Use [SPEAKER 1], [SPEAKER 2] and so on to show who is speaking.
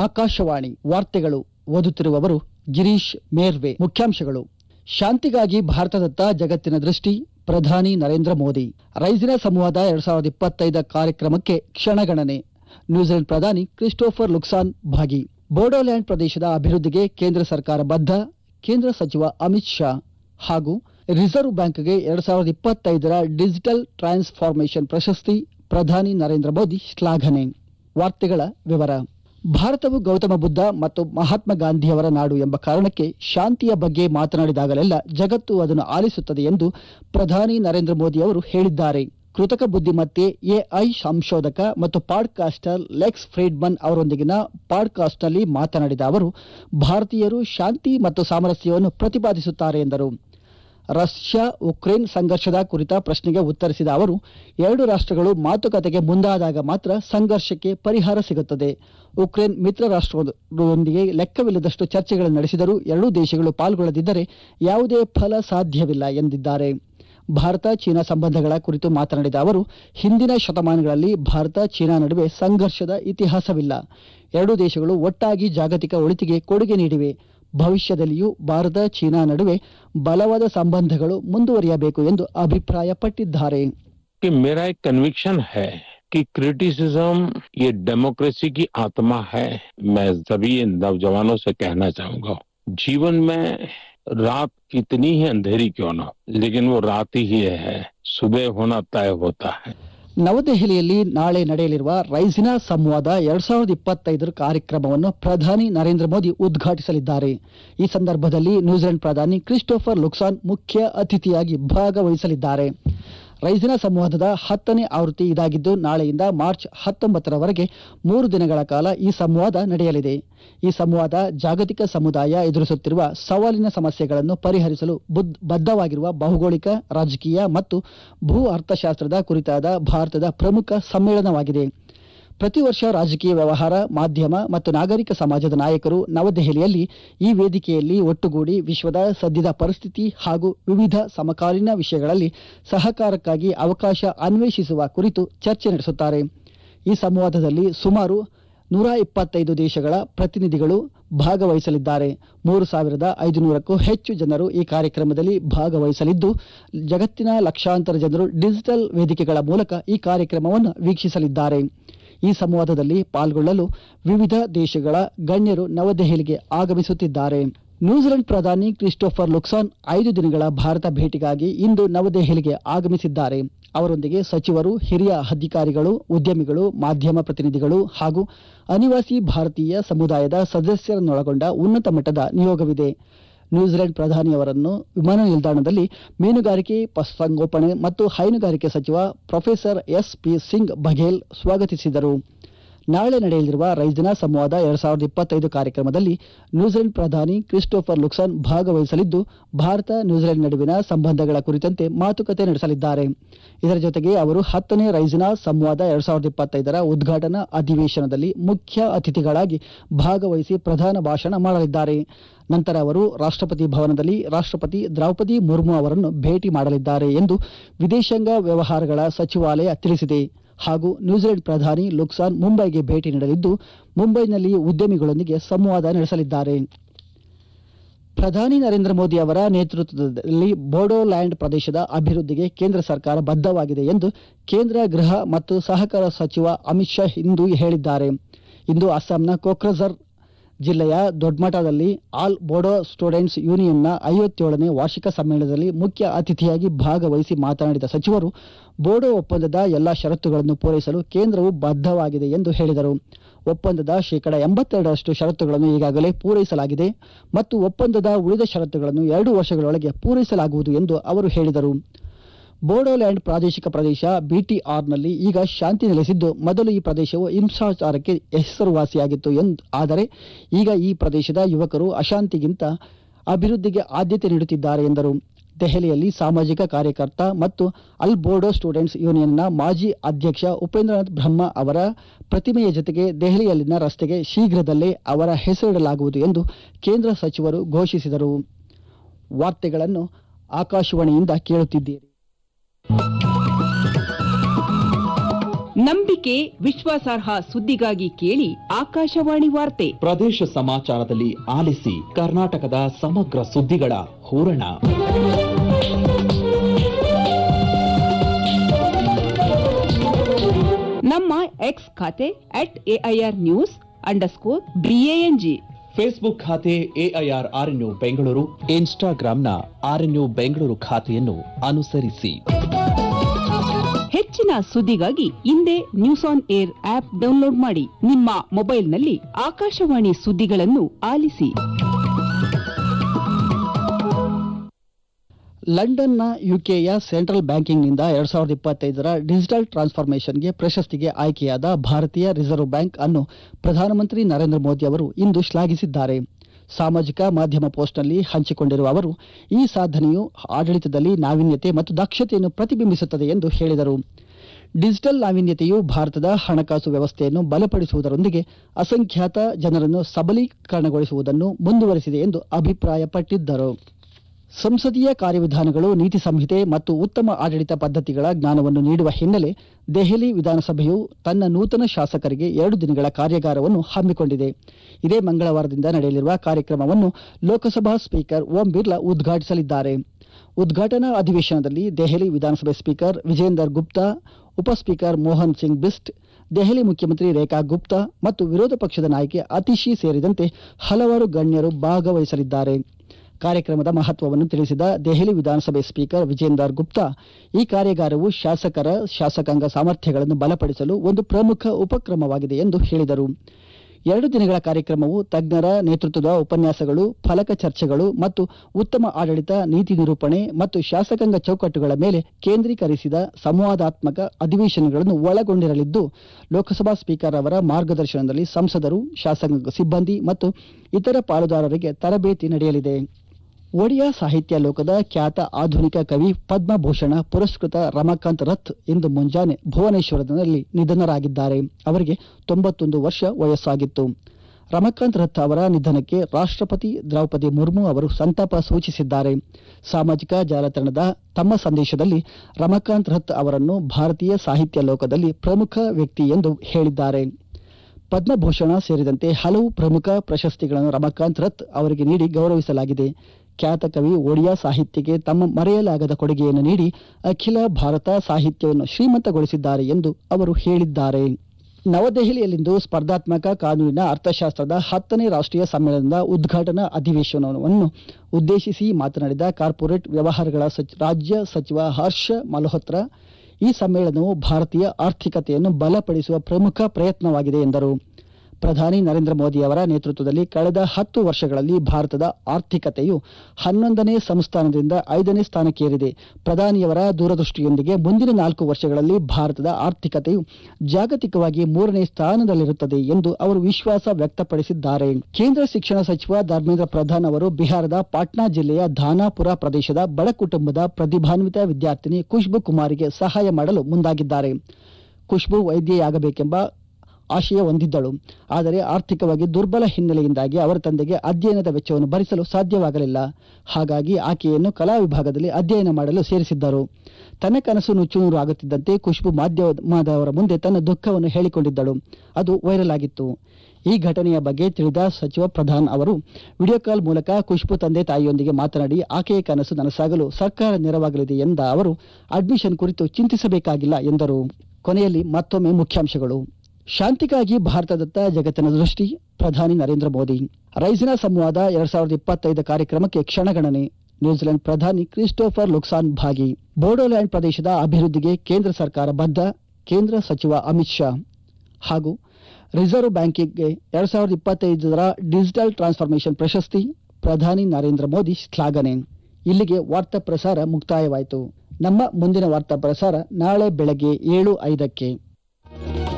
[SPEAKER 1] ಆಕಾಶವಾಣಿ ವಾರ್ತೆಗಳು ಓದುತ್ತಿರುವವರು ಗಿರೀಶ್ ಮೇರ್ವೆ ಮುಖ್ಯಾಂಶಗಳು ಶಾಂತಿಗಾಗಿ ಭಾರತದತ್ತ ಜಗತ್ತಿನ ದೃಷ್ಟಿ ಪ್ರಧಾನಿ ನರೇಂದ್ರ ಮೋದಿ ರೈಸಿನ ಸಂವಾದ ಎರಡ್ ಸಾವಿರದ ಇಪ್ಪತ್ತೈದ ಕಾರ್ಯಕ್ರಮಕ್ಕೆ ಕ್ಷಣಗಣನೆ ನ್ಯೂಜಿಲೆಂಡ್ ಪ್ರಧಾನಿ ಕ್ರಿಸ್ಟೋಫರ್ ಲುಕ್ಸಾನ್ ಭಾಗಿ ಬೋಡೋಲ್ಯಾಂಡ್ ಪ್ರದೇಶದ ಅಭಿವೃದ್ಧಿಗೆ ಕೇಂದ್ರ ಸರ್ಕಾರ ಬದ್ಧ ಕೇಂದ್ರ ಸಚಿವ ಅಮಿತ್ ಶಾ ಹಾಗೂ ರಿಸರ್ವ್ ಬ್ಯಾಂಕ್ಗೆ ಎರಡ್ ಸಾವಿರದ ಇಪ್ಪತ್ತೈದರ ಡಿಜಿಟಲ್ ಟ್ರಾನ್ಸ್ಫಾರ್ಮೇಷನ್ ಪ್ರಶಸ್ತಿ ಪ್ರಧಾನಿ ನರೇಂದ್ರ ಮೋದಿ ಶ್ಲಾಘನೆ ವಾರ್ತೆಗಳ ವಿವರ ಭಾರತವು ಗೌತಮ ಬುದ್ಧ ಮತ್ತು ಮಹಾತ್ಮ ಗಾಂಧಿಯವರ ನಾಡು ಎಂಬ ಕಾರಣಕ್ಕೆ ಶಾಂತಿಯ ಬಗ್ಗೆ ಮಾತನಾಡಿದಾಗಲೆಲ್ಲ ಜಗತ್ತು ಅದನ್ನು ಆಲಿಸುತ್ತದೆ ಎಂದು ಪ್ರಧಾನಿ ನರೇಂದ್ರ ಮೋದಿ ಅವರು ಹೇಳಿದ್ದಾರೆ ಕೃತಕ ಬುದ್ಧಿಮತ್ತೆ ಎಐ ಸಂಶೋಧಕ ಮತ್ತು ಪಾಡ್ಕಾಸ್ಟರ್ ಲೆಕ್ಸ್ ಫ್ರೀಡ್ಮನ್ ಅವರೊಂದಿಗಿನ ಪಾಡ್ಕಾಸ್ಟ್ನಲ್ಲಿ ಮಾತನಾಡಿದ ಅವರು ಭಾರತೀಯರು ಶಾಂತಿ ಮತ್ತು ಸಾಮರಸ್ಯವನ್ನು ಪ್ರತಿಪಾದಿಸುತ್ತಾರೆ ಎಂದರು ರಷ್ಯಾ ಉಕ್ರೇನ್ ಸಂಘರ್ಷದ ಕುರಿತ ಪ್ರಶ್ನೆಗೆ ಉತ್ತರಿಸಿದ ಅವರು ಎರಡು ರಾಷ್ಟ್ರಗಳು ಮಾತುಕತೆಗೆ ಮುಂದಾದಾಗ ಮಾತ್ರ ಸಂಘರ್ಷಕ್ಕೆ ಪರಿಹಾರ ಸಿಗುತ್ತದೆ ಉಕ್ರೇನ್ ಮಿತ್ರ ರಾಷ್ಟ್ರದೊಂದಿಗೆ ಲೆಕ್ಕವಿಲ್ಲದಷ್ಟು ಚರ್ಚೆಗಳನ್ನು ನಡೆಸಿದರೂ ಎರಡೂ ದೇಶಗಳು ಪಾಲ್ಗೊಳ್ಳದಿದ್ದರೆ ಯಾವುದೇ ಫಲ ಸಾಧ್ಯವಿಲ್ಲ ಎಂದಿದ್ದಾರೆ ಭಾರತ ಚೀನಾ ಸಂಬಂಧಗಳ ಕುರಿತು ಮಾತನಾಡಿದ ಅವರು ಹಿಂದಿನ ಶತಮಾನಗಳಲ್ಲಿ ಭಾರತ ಚೀನಾ ನಡುವೆ ಸಂಘರ್ಷದ ಇತಿಹಾಸವಿಲ್ಲ ಎರಡೂ ದೇಶಗಳು ಒಟ್ಟಾಗಿ ಜಾಗತಿಕ ಒಳಿತಿಗೆ ಕೊಡುಗೆ ನೀಡಿವೆ ಭವಿಷ್ಯದಲ್ಲಿಯೂ ಭಾರತ ಚೀನಾ ನಡುವೆ ಬಲವಾದ ಸಂಬಂಧಗಳು ಮುಂದುವರಿಯಬೇಕು ಎಂದು ಅಭಿಪ್ರಾಯಪಟ್ಟಿದ್ದಾರೆ
[SPEAKER 2] कि मेरा एक कन्विक्शन है कि क्रिटिसिज्म ये डेमोक्रेसी की आत्मा है मैं सभी नौजवानों से कहना चाहूंगा जीवन में रात कितनी ही अंधेरी क्यों ना हो, लेकिन वो रात ही है सुबह होना तय होता है
[SPEAKER 1] ನವದೆಹಲಿಯಲ್ಲಿ ನಾಳೆ ನಡೆಯಲಿರುವ ರೈಸಿನಾ ಸಂವಾದ ಎರಡ್ ಸಾವಿರದ ಇಪ್ಪತ್ತೈದರ ಕಾರ್ಯಕ್ರಮವನ್ನು ಪ್ರಧಾನಿ ನರೇಂದ್ರ ಮೋದಿ ಉದ್ಘಾಟಿಸಲಿದ್ದಾರೆ ಈ ಸಂದರ್ಭದಲ್ಲಿ ನ್ಯೂಜಿಲೆಂಡ್ ಪ್ರಧಾನಿ ಕ್ರಿಸ್ಟೋಫರ್ ಲುಕ್ಸಾನ್ ಮುಖ್ಯ ಅತಿಥಿಯಾಗಿ ಭಾಗವಹಿಸಲಿದ್ದಾರೆ ರೈಸಿನಾ ಸಂವಾದದ ಹತ್ತನೇ ಆವೃತ್ತಿ ಇದಾಗಿದ್ದು ನಾಳೆಯಿಂದ ಮಾರ್ಚ್ ಹತ್ತೊಂಬತ್ತರವರೆಗೆ ಮೂರು ದಿನಗಳ ಕಾಲ ಈ ಸಂವಾದ ನಡೆಯಲಿದೆ ಈ ಸಂವಾದ ಜಾಗತಿಕ ಸಮುದಾಯ ಎದುರಿಸುತ್ತಿರುವ ಸವಾಲಿನ ಸಮಸ್ಯೆಗಳನ್ನು ಪರಿಹರಿಸಲು ಬುದ್- ಬದ್ಧವಾಗಿರುವ ಭೌಗೋಳಿಕ ರಾಜಕೀಯ ಮತ್ತು ಭೂ ಅರ್ಥಶಾಸ್ತ್ರದ ಕುರಿತಾದ ಭಾರತದ ಪ್ರಮುಖ ಸಮ್ಮೇಳನವಾಗಿದೆ ಪ್ರತಿ ವರ್ಷ ರಾಜಕೀಯ ವ್ಯವಹಾರ ಮಾಧ್ಯಮ ಮತ್ತು ನಾಗರಿಕ ಸಮಾಜದ ನಾಯಕರು ನವದೆಹಲಿಯಲ್ಲಿ ಈ ವೇದಿಕೆಯಲ್ಲಿ ಒಟ್ಟುಗೂಡಿ ವಿಶ್ವದ ಸದ್ಯದ ಪರಿಸ್ಥಿತಿ ಹಾಗೂ ವಿವಿಧ ಸಮಕಾಲೀನ ವಿಷಯಗಳಲ್ಲಿ ಸಹಕಾರಕ್ಕಾಗಿ ಅವಕಾಶ ಅನ್ವೇಷಿಸುವ ಕುರಿತು ಚರ್ಚೆ ನಡೆಸುತ್ತಾರೆ ಈ ಸಂವಾದದಲ್ಲಿ ಸುಮಾರು ನೂರ ಇಪ್ಪತ್ತೈದು ದೇಶಗಳ ಪ್ರತಿನಿಧಿಗಳು ಭಾಗವಹಿಸಲಿದ್ದಾರೆ ಮೂರು ಸಾವಿರದ ಐದುನೂರಕ್ಕೂ ಹೆಚ್ಚು ಜನರು ಈ ಕಾರ್ಯಕ್ರಮದಲ್ಲಿ ಭಾಗವಹಿಸಲಿದ್ದು ಜಗತ್ತಿನ ಲಕ್ಷಾಂತರ ಜನರು ಡಿಜಿಟಲ್ ವೇದಿಕೆಗಳ ಮೂಲಕ ಈ ಕಾರ್ಯಕ್ರಮವನ್ನು ವೀಕ್ಷಿಸಲಿದ್ದಾರೆ ಈ ಸಂವಾದದಲ್ಲಿ ಪಾಲ್ಗೊಳ್ಳಲು ವಿವಿಧ ದೇಶಗಳ ಗಣ್ಯರು ನವದೆಹಲಿಗೆ ಆಗಮಿಸುತ್ತಿದ್ದಾರೆ ನ್ಯೂಜಿಲೆಂಡ್ ಪ್ರಧಾನಿ ಕ್ರಿಸ್ಟೋಫರ್ ಲುಕ್ಸಾನ್ ಐದು ದಿನಗಳ ಭಾರತ ಭೇಟಿಗಾಗಿ ಇಂದು ನವದೆಹಲಿಗೆ ಆಗಮಿಸಿದ್ದಾರೆ ಅವರೊಂದಿಗೆ ಸಚಿವರು ಹಿರಿಯ ಅಧಿಕಾರಿಗಳು ಉದ್ಯಮಿಗಳು ಮಾಧ್ಯಮ ಪ್ರತಿನಿಧಿಗಳು ಹಾಗೂ ಅನಿವಾಸಿ ಭಾರತೀಯ ಸಮುದಾಯದ ಸದಸ್ಯರನ್ನೊಳಗೊಂಡ ಉನ್ನತ ಮಟ್ಟದ ನಿಯೋಗವಿದೆ ನ್ಯೂಜಿಲೆಂಡ್ ಪ್ರಧಾನಿಯವರನ್ನು ವಿಮಾನ ನಿಲ್ದಾಣದಲ್ಲಿ ಮೀನುಗಾರಿಕೆ ಪಶುಸಂಗೋಪನೆ ಮತ್ತು ಹೈನುಗಾರಿಕೆ ಸಚಿವ professor S P Singh Baghel ಸ್ವಾಗತಿಸಿದರು ನಾಳೆ ನಡೆಯಲಿರುವ ರೈಸಿನಾ ಸಂವಾದ ಎರಡ್ ಸಾವಿರದ ಇಪ್ಪತ್ತೈದು ಕಾರ್ಯಕ್ರಮದಲ್ಲಿ ನ್ಯೂಜಿಲೆಂಡ್ ಪ್ರಧಾನಿ ಕ್ರಿಸ್ಟೋಫರ್ ಲುಕ್ಸಾನ್ ಭಾಗವಹಿಸಲಿದ್ದು ಭಾರತ ನ್ಯೂಜಿಲೆಂಡ್ ನಡುವಿನ ಸಂಬಂಧಗಳ ಕುರಿತಂತೆ ಮಾತುಕತೆ ನಡೆಸಲಿದ್ದಾರೆ ಇದರ ಜೊತೆಗೆ ಅವರು ಹತ್ತನೇ ರೈಸಿನಾ ಸಂವಾದ ಎರಡ್ ಸಾವಿರದ ಇಪ್ಪತ್ತೈದರ ಉದ್ಘಾಟನಾ ಅಧಿವೇಶನದಲ್ಲಿ ಮುಖ್ಯ ಅತಿಥಿಗಳಾಗಿ ಭಾಗವಹಿಸಿ ಪ್ರಧಾನ ಭಾಷಣ ಮಾಡಲಿದ್ದಾರೆ ನಂತರ ಅವರು ರಾಷ್ಟ್ರಪತಿ ಭವನದಲ್ಲಿ ರಾಷ್ಟ್ರಪತಿ ದ್ರೌಪದಿ ಮುರ್ಮು ಅವರನ್ನು ಭೇಟಿ ಮಾಡಲಿದ್ದಾರೆ ಎಂದು ವಿದೇಶಾಂಗ ವ್ಯವಹಾರಗಳ ಸಚಿವಾಲಯ ತಿಳಿಸಿದೆ ಹಾಗೂ ನ್ಯೂಜಿಲೆಂಡ್ ಪ್ರಧಾನಿ ಲುಕ್ಸಾನ್ ಮುಂಬೈಗೆ ಭೇಟಿ ನೀಡಲಿದ್ದು ಮುಂಬೈನಲ್ಲಿ ಉದ್ಯಮಿಗಳೊಂದಿಗೆ ಸಂವಾದ ನಡೆಸಲಿದ್ದಾರೆ ಪ್ರಧಾನಿ ನರೇಂದ್ರ ಮೋದಿ ಅವರ ನೇತೃತ್ವದಲ್ಲಿ ಬೋಡೋಲ್ಯಾಂಡ್ ಪ್ರದೇಶದ ಅಭಿವೃದ್ಧಿಗೆ ಕೇಂದ್ರ ಸರ್ಕಾರ ಬದ್ಧವಾಗಿದೆ ಎಂದು ಕೇಂದ್ರ ಗೃಹ ಮತ್ತು ಸಹಕಾರ ಸಚಿವ ಅಮಿತ್ ಶಾ ಇಂದು ಹೇಳಿದ್ದಾರೆ ಇಂದು ಅಸ್ಸಾಂನ ಕೋಕ್ರಜರ್ ಜಿಲ್ಲೆಯ ದೊಡ್ಮಠದಲ್ಲಿ ಆಲ್ ಬೋಡೋ ಸ್ಟೂಡೆಂಟ್ಸ್ ಯೂನಿಯನ್ನ ಐವತ್ತೇಳನೇ ವಾರ್ಷಿಕ ಸಮ್ಮೇಳನದಲ್ಲಿ ಮುಖ್ಯ ಅತಿಥಿಯಾಗಿ ಭಾಗವಹಿಸಿ ಮಾತನಾಡಿದ ಸಚಿವರು ಬೋಡೋ ಒಪ್ಪಂದದ ಎಲ್ಲಾ ಷರತ್ತುಗಳನ್ನು ಪೂರೈಸಲು ಕೇಂದ್ರವು ಬದ್ಧವಾಗಿದೆ ಎಂದು ಹೇಳಿದರು ಒಪ್ಪಂದದ ಶೇಕಡ ಎಂಬತ್ತೆರಡರಷ್ಟು ಷರತ್ತುಗಳನ್ನು ಈಗಾಗಲೇ ಪೂರೈಸಲಾಗಿದೆ ಮತ್ತು ಒಪ್ಪಂದದ ಉಳಿದ ಷರತ್ತುಗಳನ್ನು ಎರಡು ವರ್ಷಗಳೊಳಗೆ ಪೂರೈಸಲಾಗುವುದು ಎಂದು ಅವರು ಹೇಳಿದರು ಬೋಡೋಲ್ಯಾಂಡ್ ಪ್ರಾದೇಶಿಕ ಪ್ರದೇಶ ಬಿಟಿಆರ್ನಲ್ಲಿ ಈಗ ಶಾಂತಿ ನೆಲೆಸಿದ್ದು ಮೊದಲು ಈ ಪ್ರದೇಶವು ಹಿಂಸಾಚಾರಕ್ಕೆ ಹೆಸರುವಾಸಿಯಾಗಿತ್ತು ಎಂದು ಆದರೆ ಈಗ ಈ ಪ್ರದೇಶದ ಯುವಕರು ಅಶಾಂತಿಗಿಂತ ಅಭಿವೃದ್ಧಿಗೆ ಆದ್ಯತೆ ನೀಡುತ್ತಿದ್ದಾರೆ ಎಂದರು ದೆಹಲಿಯಲ್ಲಿ ಸಾಮಾಜಿಕ ಕಾರ್ಯಕರ್ತ ಮತ್ತು ಅಲ್ ಬೋಡೋ ಸ್ಟೂಡೆಂಟ್ಸ್ ಯೂನಿಯನ್ನ ಮಾಜಿ ಅಧ್ಯಕ್ಷ ಉಪೇಂದ್ರನಾಥ್ ಬ್ರಹ್ಮ ಅವರ ಪ್ರತಿಮೆಯ ಜೊತೆಗೆ ದೆಹಲಿಯಲ್ಲಿನ ರಸ್ತೆಗೆ ಶೀಘ್ರದಲ್ಲೇ ಅವರ ಹೆಸರಿಡಲಾಗುವುದು ಎಂದು ಕೇಂದ್ರ ಸಚಿವರು ಘೋಷಿಸಿದರು ವಾರ್ತೆಗಳನ್ನು ಆಕಾಶವಾಣಿಯಿಂದ ಕೇಳುತ್ತಿದ್ದೀರಿ
[SPEAKER 3] ನಂಬಿಕೆ ವಿಶ್ವಾಸಾರ್ಹ ಸುದ್ದಿಗಾಗಿ ಕೇಳಿ ಆಕಾಶವಾಣಿ ವಾರ್ತೆ
[SPEAKER 4] ಪ್ರದೇಶ ಸಮಾಚಾರದಲ್ಲಿ ಆಲಿಸಿ ಕರ್ನಾಟಕದ ಸಮಗ್ರ ಸುದ್ದಿಗಳ ಹೂರಣ
[SPEAKER 3] ನಮ್ಮ ಎಕ್ಸ್ ಖಾತೆ at AIR news underscore B A N G
[SPEAKER 4] Facebook ಖಾತೆ ಎಐಆರ್ ಆರ್ಎನ್ಯು ಬೆಂಗಳೂರು ಇನ್ಸ್ಟಾಗ್ರಾಂನ ಆರ್ಎನ್ಯು ಬೆಂಗಳೂರು ಖಾತೆಯನ್ನು ಅನುಸರಿಸಿ
[SPEAKER 3] ಹೆಚ್ಚಿನ ಸುದ್ದಿಗಾಗಿ ಹಿಂದೆ news on air app download ಮಾಡಿ ನಿಮ್ಮ ಮೊಬೈಲ್ನಲ್ಲಿ ಆಕಾಶವಾಣಿ ಸುದ್ದಿಗಳನ್ನು ಆಲಿಸಿ
[SPEAKER 1] ಲಂಡನ್ನ ಯುಕೆಯ ಸೆಂಟ್ರಲ್ ಬ್ಯಾಂಕಿಂಗ್ನಿಂದ ಎರಡ್ ಸಾವಿರದ ಇಪ್ಪತ್ತೈದರ ಡಿಜಿಟಲ್ ಟ್ರಾನ್ಸ್ಫಾರ್ಮೇಷನ್ಗೆ ಪ್ರಶಸ್ತಿಗೆ ಆಯ್ಕೆಯಾದ ಭಾರತೀಯ ರಿಸರ್ವ್ ಬ್ಯಾಂಕ್ ಅನ್ನು ಪ್ರಧಾನಮಂತ್ರಿ ನರೇಂದ್ರ ಮೋದಿ ಅವರು ಇಂದು ಶ್ಲಾಘಿಸಿದ್ದಾರೆ ಸಾಮಾಜಿಕ ಮಾಧ್ಯಮ ಪೋಸ್ಟ್ನಲ್ಲಿ ಹಂಚಿಕೊಂಡಿರುವ ಅವರು ಈ ಸಾಧನೆಯು ಆಡಳಿತದಲ್ಲಿ ನಾವೀನ್ಯತೆ ಮತ್ತು ದಕ್ಷತೆಯನ್ನು ಪ್ರತಿಬಿಂಬಿಸುತ್ತದೆ ಎಂದು ಹೇಳಿದರು ಡಿಜಿಟಲ್ ನಾವೀನ್ಯತೆಯು ಭಾರತದ ಹಣಕಾಸು ವ್ಯವಸ್ಥೆಯನ್ನು ಬಲಪಡಿಸುವುದರೊಂದಿಗೆ ಅಸಂಖ್ಯಾತ ಜನರನ್ನು ಸಬಲೀಕರಣಗೊಳಿಸುವುದನ್ನು ಮುಂದುವರೆಸಿದೆ ಎಂದು ಅಭಿಪ್ರಾಯಪಟ್ಟಿದ್ದರು ಸಂಸದೀಯ ಕಾರ್ಯವಿಧಾನಗಳು ನೀತಿ ಸಂಹಿತೆ ಮತ್ತು ಉತ್ತಮ ಆಡಳಿತ ಪದ್ಧತಿಗಳ ಜ್ಞಾನವನ್ನು ನೀಡುವ ಹಿನ್ನೆಲೆ ದೆಹಲಿ ವಿಧಾನಸಭೆಯು ತನ್ನ ನೂತನ ಶಾಸಕರಿಗೆ ಎರಡು ದಿನಗಳ ಕಾರ್ಯಾಗಾರವನ್ನು ಹಮ್ಮಿಕೊಂಡಿದೆ ಇದೇ ಮಂಗಳವಾರದಿಂದ ನಡೆಯಲಿರುವ ಕಾರ್ಯಕ್ರಮವನ್ನು ಲೋಕಸಭಾ ಸ್ಪೀಕರ್ ಓಂ ಬಿರ್ಲಾ ಉದ್ಘಾಟಿಸಲಿದ್ದಾರೆ ಉದ್ಘಾಟನಾ ಅಧಿವೇಶನದಲ್ಲಿ ದೆಹಲಿ ವಿಧಾನಸಭೆ ಸ್ಪೀಕರ್ ವಿಜೇಂದರ್ ಗುಪ್ತಾ ಉಪಸ್ಪೀಕರ್ ಮೋಹನ್ ಸಿಂಗ್ ಬಿಸ್ಟ್ ದೆಹಲಿ ಮುಖ್ಯಮಂತ್ರಿ ರೇಖಾ ಗುಪ್ತಾ ಮತ್ತು ವಿರೋಧ ಪಕ್ಷದ ನಾಯಕಿ ಅತಿಶಿ ಸೇರಿದಂತೆ ಹಲವಾರು ಗಣ್ಯರು ಭಾಗವಹಿಸಲಿದ್ದಾರೆ ಕಾರ್ಯಕ್ರಮದ ಮಹತ್ವವನ್ನು ತಿಳಿಸಿದ ದೆಹಲಿ ವಿಧಾನಸಭೆ ಸ್ಪೀಕರ್ ವಿಜೇಂದರ್ ಗುಪ್ತಾ ಈ ಕಾರ್ಯಾಗಾರವು ಶಾಸಕರ ಶಾಸಕಾಂಗ ಸಾಮರ್ಥ್ಯಗಳನ್ನು ಬಲಪಡಿಸಲು ಒಂದು ಪ್ರಮುಖ ಉಪಕ್ರಮವಾಗಿದೆ ಎಂದು ಹೇಳಿದರು ಎರಡು ದಿನಗಳ ಕಾರ್ಯಕ್ರಮವು ತಜ್ಞರ ನೇತೃತ್ವದ ಉಪನ್ಯಾಸಗಳು ಫಲಕ ಚರ್ಚೆಗಳು ಮತ್ತು ಉತ್ತಮ ಆಡಳಿತ ನೀತಿ ನಿರೂಪಣೆ ಮತ್ತು ಶಾಸಕಾಂಗ ಚೌಕಟ್ಟುಗಳ ಮೇಲೆ ಕೇಂದ್ರೀಕರಿಸಿದ ಸಂವಾದಾತ್ಮಕ ಅಧಿವೇಶನಗಳನ್ನು ಒಳಗೊಂಡಿರಲಿದ್ದು ಲೋಕಸಭಾ ಸ್ಪೀಕರ್ ಅವರ ಮಾರ್ಗದರ್ಶನದಲ್ಲಿ ಸಂಸದರು ಶಾಸಕಾಂಗ ಸಿಬ್ಬಂದಿ ಮತ್ತು ಇತರ ಪಾಲುದಾರರಿಗೆ ತರಬೇತಿ ನಡೆಯಲಿದೆ ಒಡಿಯಾ ಸಾಹಿತ್ಯ ಲೋಕದ ಖ್ಯಾತ ಆಧುನಿಕ ಕವಿ ಪದ್ಮಭೂಷಣ ಪುರಸ್ಕೃತ ರಮಾಕಾಂತ್ ರಥ್ ಇಂದು ಮುಂಜಾನೆ ಭುವನೇಶ್ವರದಲ್ಲಿ ನಿಧನರಾಗಿದ್ದಾರೆ ಅವರಿಗೆ ತೊಂಬತ್ತೊಂದು ವರ್ಷ ವಯಸ್ಸಾಗಿತ್ತು ರಮಾಕಾಂತ್ ರಥ್ ಅವರ ನಿಧನಕ್ಕೆ ರಾಷ್ಟ್ರಪತಿ ದ್ರೌಪದಿ ಮುರ್ಮು ಅವರು ಸಂತಾಪ ಸೂಚಿಸಿದ್ದಾರೆ ಸಾಮಾಜಿಕ ಜಾಲತಾಣದ ತಮ್ಮ ಸಂದೇಶದಲ್ಲಿ ರಮಾಕಾಂತ್ ರಥ್ ಅವರನ್ನು ಭಾರತೀಯ ಸಾಹಿತ್ಯ ಲೋಕದಲ್ಲಿ ಪ್ರಮುಖ ವ್ಯಕ್ತಿ ಎಂದು ಹೇಳಿದ್ದಾರೆ ಪದ್ಮಭೂಷಣ ಸೇರಿದಂತೆ ಹಲವು ಪ್ರಮುಖ ಪ್ರಶಸ್ತಿಗಳನ್ನು ರಮಾಕಾಂತ್ ರಥ್ ಅವರಿಗೆ ನೀಡಿ ಗೌರವಿಸಲಾಗಿದೆ ಖ್ಯಾತ ಕವಿ ಒಡಿಯಾ ಸಾಹಿತ್ಯಕ್ಕೆ ತಮ್ಮ ಮರೆಯಲಾಗದ ಕೊಡುಗೆಯನ್ನು ನೀಡಿ ಅಖಿಲ ಭಾರತ ಸಾಹಿತ್ಯವನ್ನು ಶ್ರೀಮಂತಗೊಳಿಸಿದ್ದಾರೆ ಎಂದು ಅವರು ಹೇಳಿದ್ದಾರೆ ನವದೆಹಲಿಯಲ್ಲಿಂದು ಸ್ಪರ್ಧಾತ್ಮಕ ಕಾನೂನಿನ ಅರ್ಥಶಾಸ್ತ್ರದ ಹತ್ತನೇ ರಾಷ್ಟ್ರೀಯ ಸಮ್ಮೇಳನದ ಉದ್ಘಾಟನಾ ಅಧಿವೇಶನವನ್ನು ಉದ್ದೇಶಿಸಿ ಮಾತನಾಡಿದ ಕಾರ್ಪೊರೇಟ್ ವ್ಯವಹಾರಗಳ ಸಚ್- ರಾಜ್ಯ ಸಚಿವ ಹರ್ಷ ಮಲ್ಹೋತ್ರಾ ಈ ಸಮ್ಮೇಳನವು ಭಾರತೀಯ ಆರ್ಥಿಕತೆಯನ್ನು ಬಲಪಡಿಸುವ ಪ್ರಮುಖ ಪ್ರಯತ್ನವಾಗಿದೆ ಎಂದರು ಪ್ರಧಾನಿ ನರೇಂದ್ರ ಮೋದಿ ಅವರ ನೇತೃತ್ವದಲ್ಲಿ ಕಳೆದ ಹತ್ತು ವರ್ಷಗಳಲ್ಲಿ ಭಾರತದ ಆರ್ಥಿಕತೆಯು ಹನ್ನೊಂದನೇ ಸಂಸ್ಥಾನದಿಂದ ಐದನೇ ಸ್ಥಾನಕ್ಕೇರಿದೆ ಪ್ರಧಾನಿಯವರ ದೂರದೃಷ್ಟಿಯೊಂದಿಗೆ ಮುಂದಿನ ನಾಲ್ಕು ವರ್ಷಗಳಲ್ಲಿ ಭಾರತದ ಆರ್ಥಿಕತೆಯು ಜಾಗತಿಕವಾಗಿ ಮೂರನೇ ಸ್ಥಾನದಲ್ಲಿರುತ್ತದೆ ಎಂದು ಅವರು ವಿಶ್ವಾಸ ವ್ಯಕ್ತಪಡಿಸಿದ್ದಾರೆ ಕೇಂದ್ರ ಶಿಕ್ಷಣ ಸಚಿವ ಧರ್ಮೇಂದ್ರ ಪ್ರಧಾನ್ ಅವರು ಬಿಹಾರದ ಪಾಟ್ನಾ ಜಿಲ್ಲೆಯ ಧಾನಾಪುರ ಪ್ರದೇಶದ ಬಡ ಕುಟುಂಬದ ಪ್ರತಿಭಾನ್ವಿತ ವಿದ್ಯಾರ್ಥಿನಿ ಖುಷ್ಬು ಕುಮಾರಿಗೆ ಸಹಾಯ ಮಾಡಲು ಮುಂದಾಗಿದ್ದಾರೆ ಖುಷ್ಬು ವೈದ್ಯೆಯಾಗಬೇಕೆಂಬ ಆಶಯ ಹೊಂದಿದ್ದಳು ಆದರೆ ಆರ್ಥಿಕವಾಗಿ ದುರ್ಬಲ ಹಿನ್ನೆಲೆಯಿಂದಾಗಿ ಅವರ ತಂದೆಗೆ ಅಧ್ಯಯನದ ವೆಚ್ಚವನ್ನು ಭರಿಸಲು ಸಾಧ್ಯವಾಗಲಿಲ್ಲ ಹಾಗಾಗಿ ಆಕೆಯನ್ನು ಕಲಾ ವಿಭಾಗದಲ್ಲಿ ಅಧ್ಯಯನ ಮಾಡಲು ಸೇರಿಸಿದ್ದರು ತನ್ನ ಕನಸು ನುಚ್ಚುನೂರು ಆಗುತ್ತಿದ್ದಂತೆ ಖುಷ್ಬು ಮಾಧ್ಯಮದವರ ಮುಂದೆ ತನ್ನ ದುಃಖವನ್ನು ಹೇಳಿಕೊಂಡಿದ್ದಳು ಅದು ವೈರಲ್ ಆಗಿತ್ತು ಈ ಘಟನೆಯ ಬಗ್ಗೆ ತಿಳಿದ ಸಚಿವ ಪ್ರಧಾನ್ ಅವರು ವಿಡಿಯೋ ಕಾಲ್ ಮೂಲಕ ಖುಷ್ಬು ತಂದೆ ತಾಯಿಯೊಂದಿಗೆ ಮಾತನಾಡಿ ಆಕೆಯ ಕನಸು ನನಸಾಗಲು ಸರ್ಕಾರ ನೆರವಾಗಲಿದೆ ಎಂದ ಅವರು ಅಡ್ಮಿಷನ್ ಕುರಿತು ಚಿಂತಿಸಬೇಕಾಗಿಲ್ಲ ಎಂದರು ಕೊನೆಯಲ್ಲಿ ಮತ್ತೊಮ್ಮೆ ಮುಖ್ಯಾಂಶಗಳು ಶಾಂತಿಗಾಗಿ ಭಾರತದತ್ತ ಜಗತ್ತಿನ ದೃಷ್ಟಿ ಪ್ರಧಾನಿ ನರೇಂದ್ರ ಮೋದಿ ರೈಸಿನಾ ಸಂವಾದ ಎರಡ್ ಸಾವಿರದ ಇಪ್ಪತ್ತೈದು ಕಾರ್ಯಕ್ರಮಕ್ಕೆ ಕ್ಷಣಗಣನೆ ನ್ಯೂಜಿಲೆಂಡ್ ಪ್ರಧಾನಿ ಕ್ರಿಸ್ಟೋಫರ್ ಲುಕ್ಸಾನ್ ಭಾಗಿ ಬೋಡೋಲ್ಯಾಂಡ್ ಪ್ರದೇಶದ ಅಭಿವೃದ್ಧಿಗೆ ಕೇಂದ್ರ ಸರ್ಕಾರ ಬದ್ಧ ಕೇಂದ್ರ ಸಚಿವ ಅಮಿತ್ ಶಾ ಹಾಗೂ ರಿಸರ್ವ್ ಬ್ಯಾಂಕಿಂಗ್ಗೆ ಎರಡ್ ಸಾವಿರದ ಇಪ್ಪತ್ತೈದರ ಡಿಜಿಟಲ್ ಟ್ರಾನ್ಸ್ಫಾರ್ಮೇಷನ್ ಪ್ರಶಸ್ತಿ ಪ್ರಧಾನಿ ನರೇಂದ್ರ ಮೋದಿ ಶ್ಲಾಘನೆ ಇಲ್ಲಿಗೆ ವಾರ್ತಾ ಪ್ರಸಾರ ಮುಕ್ತಾಯವಾಯಿತು ನಮ್ಮ ಮುಂದಿನ ವಾರ್ತಾ ಪ್ರಸಾರ ನಾಳೆ ಬೆಳಗ್ಗೆ ಏಳು ಐದಕ್ಕೆ